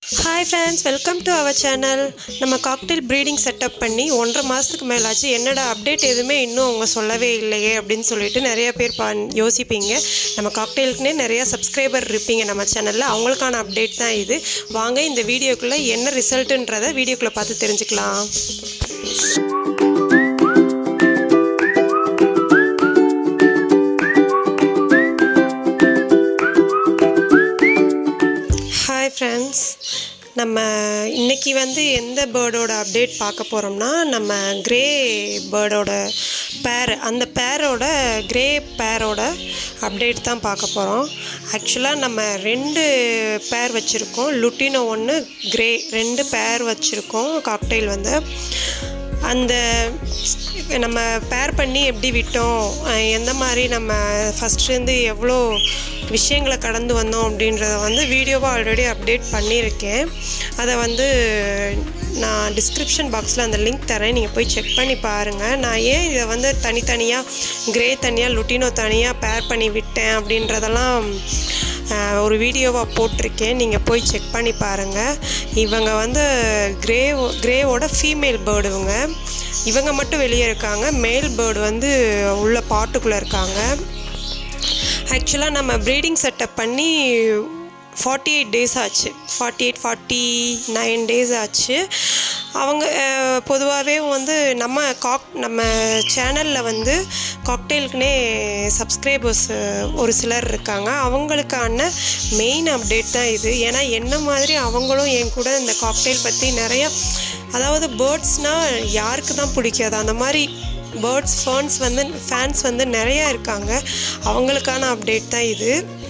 hi friends welcome to our channel நம்ம cockatiel breeding setup பண்ணி ஒன்றரை மாதத்துக்கு மேலாச்சு என்னடா அப்டேட் எதுவுமே இன்னும் அவங்க சொல்லவே இல்லையே அப்படின்னு சொல்லிட்டு நிறைய பேர் பா யோசிப்பீங்க நம்ம காக்டெயிலுக்குனே நிறைய சப்ஸ்கிரைபர் இருப்பீங்க நம்ம சேனலில் அவங்களுக்கான அப்டேட் தான் இது வாங்க இந்த வீடியோக்குள்ளே என்ன ரிசல்ட்டுன்றதை வீடியோக்குள்ளே பார்த்து தெரிஞ்சுக்கலாம் ஹாய் ஃப்ரெண்ட்ஸ் நம்ம இன்னைக்கு வந்து எந்த பேர்டோட அப்டேட் பார்க்க போகிறோம்னா நம்ம கிரே பேர்டோட பேர் அந்த பேரோட கிரே பேரோட அப்டேட் தான் பார்க்க போகிறோம் ஆக்சுவலாக நம்ம ரெண்டு பேர் வச்சுருக்கோம் லுட்டினோ ஒன்று கிரே ரெண்டு பேர் வச்சுருக்கோம் காக்டெயில் வந்து அந்த நம்ம பேர் பண்ணி எப்படி விட்டோம் அஹ் எந்த மாதிரி நம்ம ஃபஸ்ட்லேருந்து எவ்வளோ விஷயங்களை கடந்து வந்தோம் அப்படின்றத வந்து வீடியோவாக ஆல்ரெடி அப்டேட் பண்ணியிருக்கேன் அதை வந்து நான் டிஸ்கிரிப்ஷன் பாக்ஸில் அந்த லிங்க் தரேன் நீங்கள் போய் செக் பண்ணி பாருங்கள் நான் ஏன் இதை வந்து தனித்தனியாக கிரே தனியாக லுட்டினோ தனியாக பேர் பண்ணி விட்டேன் அப்படின்றதெல்லாம் ஆஹ் ஒரு வீடியோவாக போட்டிருக்கேன் நீங்கள் போய் செக் பண்ணி பாருங்கள் இவங்க வந்து கிரே கிரேவோட ஃபீமேல் பேர்டு இவங்க இவங்க மட்டும் வெளியே இருக்காங்க மேல் பேர்டு வந்து உள்ள பாட்டுக்குள்ளே இருக்காங்க ஆக்சுவலாக நம்ம ப்ரீடிங் செட்டப் பண்ணி ஃபார்ட்டி எயிட் டேஸ் ஆச்சு forty eight forty nine days ஆச்சு அவங்க பொதுவாகவே வந்து நம்ம காக் நம்ம சேனலில் வந்து காக்டெயிலுக்குனே சப்ஸ்கிரைபர்ஸ் ஒரு சிலர் இருக்காங்க அவங்களுக்கான மெயின் அப்டேட் தான் இது ஏன்னா என்ன மாதிரி அவங்களும் என் கூட இந்த காக்டெயில் பற்றி நிறையா அதாவது பேர்ட்ஸ்னால் யாருக்கு தான் பிடிக்காது அந்த மாதிரி பேர்ட்ஸ் ஃபேன்ஸ் வந்து ஃபேன்ஸ் வந்து நிறையா இருக்காங்க அவங்களுக்கான அப்டேட் தான் இது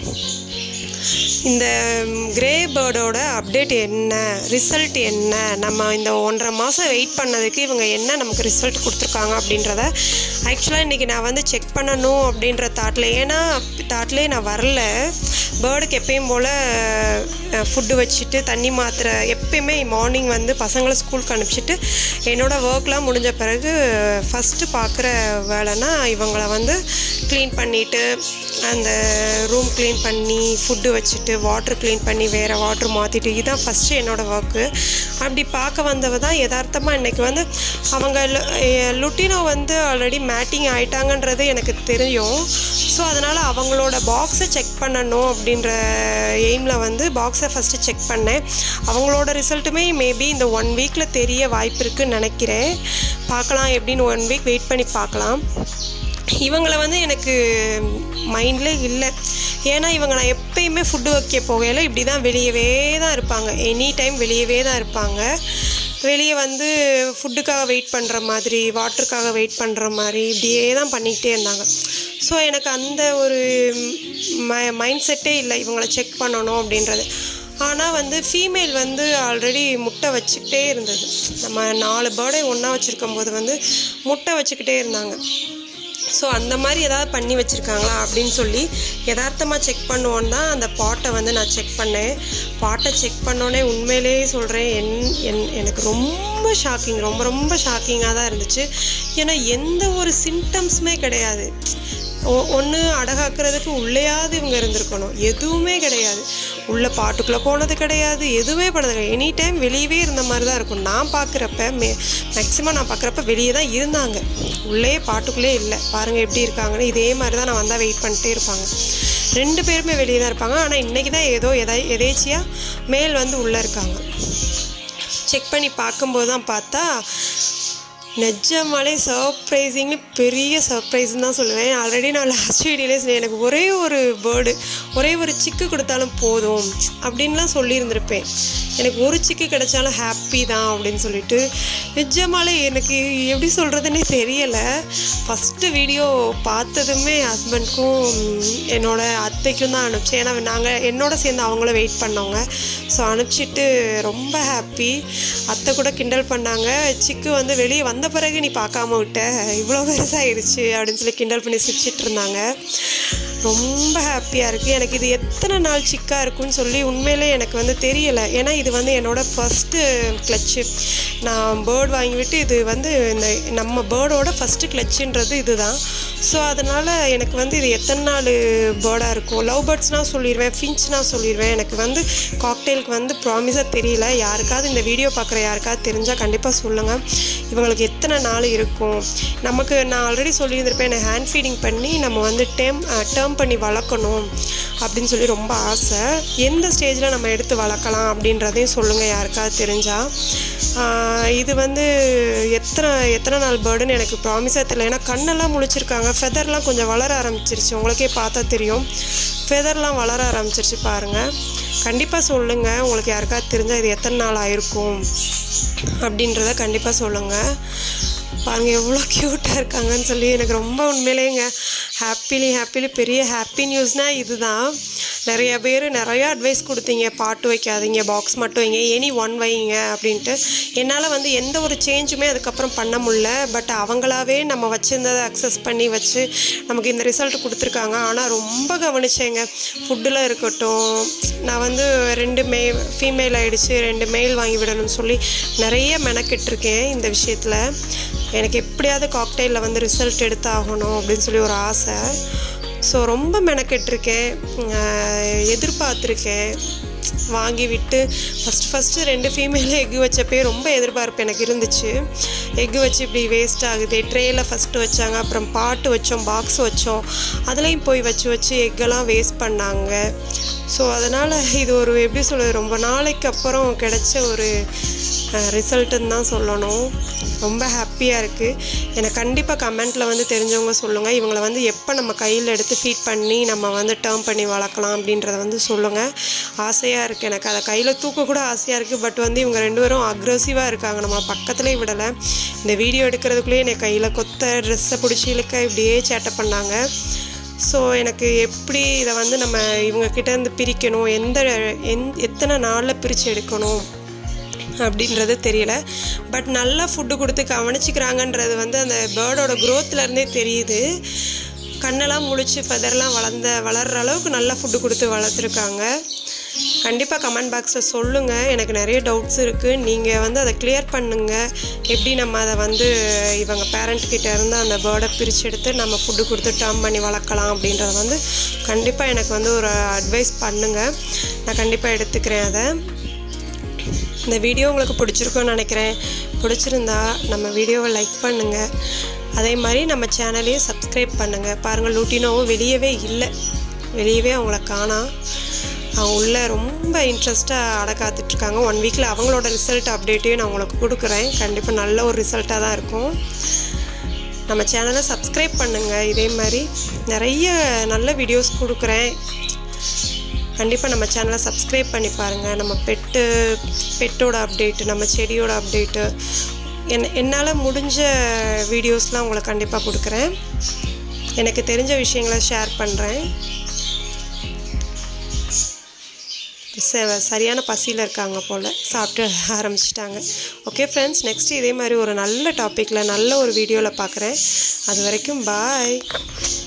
இந்த கிரே பேர்டோட அப்டேட் என்ன ரிசல்ட் என்ன நம்ம இந்த ஒன்றரை மாதம் வெயிட் பண்ணதுக்கு இவங்க என்ன நமக்கு ரிசல்ட் கொடுத்துருக்காங்க அப்படின்றத ஆக்சுவலாக இன்றைக்கி நான் வந்து செக் பண்ணணும் அப்படின்ற தாட்டில் ஏன்னா தாட்லேயே நான் வரல பேர்டுக்கு எப்பயும் போல் ஃபுட்டு வச்சுட்டு தண்ணி மாத்திரை எப்பயுமே மார்னிங் வந்து பசங்களை ஸ்கூலுக்கு அனுப்பிச்சிட்டு என்னோடய ஒர்க்லாம் முடிஞ்ச பிறகு ஃபஸ்ட்டு பார்க்குற வேலைனா இவங்களை வந்து க்ளீன் பண்ணிவிட்டு அந்த ரூம் க்ளீன் பண்ணி ஃபுட்டு வச்சுட்டு வாட்ரு க்ளீன் பண்ணி வேறு வாட்ரு மாற்றிட்டு இதுதான் ஃபஸ்ட்டு என்னோடய ஒர்க்கு அப்படி பார்க்க வந்தவ தான் யதார்த்தமாக இன்றைக்கி வந்து அவங்க லு- எ- லுட்டினோ வந்து ஆல்ரெடி மேட்டிங் ஆயிட்டாங்கன்றது எனக்கு தெரியும் ஸோ அதனால் அவங்களோட பாக்ஸை செக் பண்ணணும் அப்படின்ற எய்மில் வந்து பாக்ஸை ஃபஸ்ட்டு செக் பண்ணேன் அவங்களோட ரிசல்ட்டுமே மேபி இந்த ஒன் வீக்கில் தெரிய வாய்ப்பு இருக்குன்னு நினைக்கிறேன் பார்க்கலாம் எப்படின்னு ஒன் வீக் வெயிட் பண்ணி பார்க்கலாம் இவங்களை வந்து எனக்கு மைண்டில் இல்லை ஏன்னா இவங்க நான் எப்பயுமே ஃபுட்டு வைக்க போகையில் இப்படி தான் வெளியவே தான் இருப்பாங்க எனி டைம் வெளியவே தான் இருப்பாங்க வெளியே வந்து ஃபுட்டுக்காக வெயிட் பண்ணுற மாதிரி வாட்டருக்காக வெயிட் பண்ணுற மாதிரி இப்படியே தான் பண்ணிக்கிட்டே இருந்தாங்க ஸோ எனக்கு அந்த ஒரு ம மைண்ட் செட்டே இல்லை இவங்களை செக் பண்ணணும் அப்படின்றது ஆனால் வந்து ஃபீமேல் வந்து ஆல்ரெடி முட்டை வச்சுக்கிட்டே இருந்தது நம்ம நாலு பேர்டை ஒன்றா வச்சுருக்கும் போது வந்து முட்டை வச்சுக்கிட்டே இருந்தாங்க ஸோ அந்த மாதிரி ஏதாவது பண்ணி வச்சுருக்காங்களா அப்படின்னு சொல்லி யதார்த்தமாக செக் பண்ணுவோன்னு தான் அந்த பாட்டை வந்து நான் செக் பண்ணேன் பாட்டை செக் பண்ணோன்னே உண்மையிலேயே சொல்கிறேன் என் என் எனக்கு ரொம்ப ஷாக்கிங் ரொம்ப ரொம்ப ஷாக்கிங்காக தான் இருந்துச்சு ஏன்னா எந்த ஒரு சிம்டம்ஸுமே கிடையாது ஒன்று அடகாக்கிறதுக்கு உள்ளேயாவது இவங்க இருந்திருக்கணும் எதுவுமே கிடையாது உள்ள பாட்டுக்குள்ளே போனது கிடையாது எதுவுமே பண்ணது கிடையாது எனி டைம் வெளியவே இருந்த மாதிரி தான் இருக்கும் நான் பார்க்குறப்ப மே மேக்ஸிமம் நான் பார்க்குறப்ப வெளியே தான் இருந்தாங்க உள்ளே பாட்டுக்குள்ளே இல்லை பாருங்கள் எப்படி இருக்காங்கன்னு இதே மாதிரி தான் நான் வந்தால் வெயிட் பண்ணிட்டே இருப்பாங்க ரெண்டு பேருமே வெளியே தான் இருப்பாங்க ஆனால் இன்றைக்கி தான் ஏதோ எதா எதேச்சியாக மேல் வந்து உள்ளே இருக்காங்க செக் பண்ணி பார்க்கும்போது தான் பார்த்தா நிஜமாலே சர்ப்ரைசிங்லி பெரிய சர்ப்ரைஸ்னு தான் சொல்லுவேன் ஆல்ரெடி நான் லாஸ்ட் வீடியோலே சொன்னேன் எனக்கு ஒரே ஒரு பேர்டு ஒரே ஒரு சிக்கு கொடுத்தாலும் போதும் அப்படின்லாம் சொல்லியிருந்திருப்பேன் எனக்கு ஒரு சிக்கு கிடைச்சாலும் ஹாப்பி தான் அப்படின்னு சொல்லிட்டு நிஜமாலே எனக்கு எப்படி சொல்கிறதுனே தெரியலை ஃபஸ்ட்டு வீடியோ பார்த்ததுமே ஹஸ்பண்ட்க்கும் என்னோட அத்தைக்கும் தான் அனுப்பிச்சேன் ஏன்னா நாங்கள் என்னோட சேர்ந்து அவங்களும் வெயிட் பண்ணவங்க ஸோ அனுப்பிச்சிட்டு ரொம்ப ஹாப்பி அத்தை கூட கிண்டல் பண்ணாங்க சிக்கு வந்து வெளியே வந்த பிறகு நீ பார்க்காம விட்ட இவ்வளோ பெருசாகிடுச்சு அப்படின்னு சொல்லி கிண்டல் பண்ணி சிரிச்சிட்டு இருந்தாங்க ரொம்ப ஹாப்பியாக இருக்குது எனக்கு இது எத்தனை நாள் சிக்காக இருக்கும்னு சொல்லி உண்மையிலே எனக்கு வந்து தெரியலை ஏன்னா இது வந்து என்னோடய ஃபஸ்ட்டு கிளச்சு நான் பேர்ட் வாங்கி விட்டு இது வந்து இந்த நம்ம பேர்டோட ஃபஸ்ட்டு கிளச்சுன்றது இதுதான் ஸோ அதனால் எனக்கு வந்து இது எத்தனை நாள் பேர்டாக இருக்கும் லவ் பேர்ட்ஸ்னால் சொல்லிடுவேன் ஃபின்ச்னால் சொல்லிடுவேன் எனக்கு வந்து காக்டெயிலுக்கு வந்து ப்ராமிஸாக தெரியல யாருக்காவது இந்த வீடியோ பார்க்குற யாருக்காவது தெரிஞ்சால் கண்டிப்பாக சொல்லுங்கள் இவங்களுக்கு எத்தனை நாள் இருக்கும் நமக்கு நான் ஆல்ரெடி சொல்லியிருந்திருப்பேன் எனக்கு ஹேண்ட் ஃபீடிங் பண்ணி நம்ம வந்து டேம் டேர்ம் பண்ணி வளர்க்கணும் அப்படின்னு சொல்லி ரொம்ப ஆசை எந்த ஸ்டேஜில் நம்ம எடுத்து வளர்க்கலாம் அப்படின்றதையும் சொல்லுங்கள் யாருக்காவது தெரிஞ்சால் ஆஹ் இது வந்து எத்தனை எத்தனை நாள் பேர்டுன்னு எனக்கு ப்ராமிஸாக தெரியல ஏன்னா கண்ணெல்லாம் முழிச்சிருக்காங்க ஃபெதர்லாம் கொஞ்சம் வளர ஆரம்பிச்சிருச்சு உங்களுக்கே பார்த்தா தெரியும் ஃபெதர்லாம் வளர ஆரம்பிச்சிருச்சு பாருங்கள் கண்டிப்பாக சொல்லுங்கள் உங்களுக்கு யாருக்காவது தெரிஞ்சால் இது எத்தனை நாள் ஆயிருக்கும் அப்படின்றத கண்டிப்பாக சொல்லுங்கள் பாருங்கள் எவ்வளோ க்யூட்டாக இருக்காங்கன்னு சொல்லி எனக்கு ரொம்ப உண்மையிலேங்க ஹாப்பிலி ஹாப்பிலி பெரிய ஹாப்பி நியூஸ்னால் இதுதான் நிறைய பேர் நிறையா அட்வைஸ் கொடுத்தீங்க பாட்டு வைக்காதீங்க பாக்ஸ் மட்டும் வைங்க எனி ஒன் வைங்க அப்படின்ட்டு என்னால் வந்து எந்த ஒரு சேஞ்சுமே அதுக்கப்புறம் பண்ண முடியல பட் அவங்களாவே நம்ம வச்சுருந்ததை அக்சஸ் பண்ணி வச்சு நமக்கு இந்த ரிசல்ட் கொடுத்துருக்காங்க ஆனால் ரொம்ப கவனிச்சேங்க ஃபுட்டில் இருக்கட்டும் நான் வந்து ரெண்டு மே ஃபீமேல் ஆயிடுச்சு ரெண்டு மேல் வாங்கி விடணும்னு சொல்லி நிறைய மெனக்கிட்டிருக்கேன் இந்த விஷயத்தில் எனக்கு எப்படியாவது காக்டெயிலில் வந்து ரிசல்ட் எடுத்து ஆகணும் அப்படின்னு சொல்லி ஒரு ஆசை ஸோ ரொம்ப மெனக்கெட்டிருக்கேன் அஹ் எதிர்பார்த்துருக்கேன் வாங்கி விட்டு ஃபஸ்ட்டு ஃபஸ்ட்டு ரெண்டு ஃபீமேல் எக்கு வச்சப்பே ரொம்ப எதிர்பார்ப்பு எனக்கு இருந்துச்சு எக்கு வச்சு இப்படி வேஸ்ட் ஆகுது ட்ரேயில் ஃபஸ்ட்டு வச்சாங்க அப்புறம் பாட்டு வச்சோம் பாக்ஸ் வச்சோம் அதுலேயும் போய் வச்சு வச்சு எக்கெல்லாம் வேஸ்ட் பண்ணாங்க ஸோ அதனால் இது ஒரு எப்படி சொல்கிறது ரொம்ப நாளைக்கு அப்புறம் கிடைச்ச ஒரு ரிசல்ட்டுன்னு தான் சொல்லணும் ரொம்ப ஹாப்பியாக இருக்குது எனக்கு கண்டிப்பாக கமெண்ட்டில் வந்து தெரிஞ்சவங்க சொல்லுங்கள் இவங்களை வந்து எப்போ நம்ம கையில் எடுத்து ஃபீட் பண்ணி நம்ம வந்து டேர்ம் பண்ணி வளர்க்கலாம் அப்படின்றத வந்து சொல்லுங்கள் ஆசையாக இருக்குது எனக்கு அதை கையில் தூக்க கூட ஆசையாக இருக்குது பட் வந்து இவங்க ரெண்டு பேரும் அக்ரெசிவாக இருக்காங்க நம்ம பக்கத்துலேயே விடலை இந்த வீடியோ எடுக்கிறதுக்குள்ளேயே என்னை கையில் கொத்த ட்ரெஸ்ஸை பிடிச்சி இழுக்க இப்படியே சேட்டை பண்ணாங்க ஸோ எனக்கு எப்படி இதை வந்து நம்ம இவங்க கிட்ட இருந்து பிரிக்கணும் எந்த எந் எத்தனை நாளில் பிரித்து எடுக்கணும் அப்படின்றது தெரியல பட் நல்லா ஃபுட்டு கொடுத்து கவனிச்சிக்கிறாங்கன்றது வந்து அந்த பேர்டோட க்ரோத்லேருந்தே தெரியுது கண்ணெல்லாம் முழிச்சு ஃபெதர்லாம் வளர்ந்த வளர்கிற அளவுக்கு நல்லா ஃபுட்டு கொடுத்து வளர்த்துருக்காங்க கண்டிப்பாக கமெண்ட் பாக்ஸில் சொல்லுங்கள் எனக்கு நிறைய டவுட்ஸ் இருக்குது நீங்கள் வந்து அதை கிளியர் பண்ணுங்கள் எப்படி நம்ம அதை வந்து இவங்க பேரண்ட் கிட்ட இருந்து அந்த பேர்டை பிரித்து எடுத்து நம்ம ஃபுட்டு கொடுத்து டேர்ம் பண்ணி வளர்க்கலாம் அப்படின்றத வந்து கண்டிப்பாக எனக்கு வந்து ஒரு அட்வைஸ் பண்ணுங்கள் நான் கண்டிப்பாக எடுத்துக்கிறேன் அதை இந்த வீடியோ உங்களுக்கு பிடிச்சிருக்குன்னு நினைக்கிறேன் பிடிச்சிருந்தா நம்ம வீடியோவை லைக் பண்ணுங்கள் அதே மாதிரி நம்ம சேனலையும் சப்ஸ்கிரைப் பண்ணுங்கள் பாருங்கள் லூட்டினோவும் வெளியவே இல்லை வெளியவே அவங்கள காணோம் அவங்க உள்ள ரொம்ப இன்ட்ரெஸ்ட்டாக அட காத்துட்ருக்காங்க ஒன் வீக்கில் அவங்களோட ரிசல்ட் அப்டேட்டையும் நான் உங்களுக்கு கொடுக்குறேன் கண்டிப்பாக நல்ல ஒரு ரிசல்ட்டாக தான் இருக்கும் நம்ம சேனலை சப்ஸ்கிரைப் பண்ணுங்கள் இதே மாதிரி நிறைய நல்ல வீடியோஸ் கொடுக்குறேன் கண்டிப்பாக நம்ம சேனலை சப்ஸ்கிரைப் பண்ணி பாருங்கள் நம்ம பெட்டு பெட்டோட அப்டேட்டு நம்ம செடியோட அப்டேட்டு என் என்னால் முடிஞ்ச வீடியோஸ்லாம் உங்களுக்கு கண்டிப்பாக கொடுக்குறேன் எனக்கு தெரிஞ்ச விஷயங்களை ஷேர் பண்ணுறேன் ச- சரியான பசியில் இருக்காங்க போல் சாப்பிட்டு ஆரம்பிச்சிட்டாங்க ஓகே ஃப்ரெண்ட்ஸ் நெக்ஸ்ட் இதே மாதிரி ஒரு நல்ல டாப்பிக்கில் நல்ல ஒரு வீடியோவில் பார்க்குறேன் அது வரைக்கும் பாய்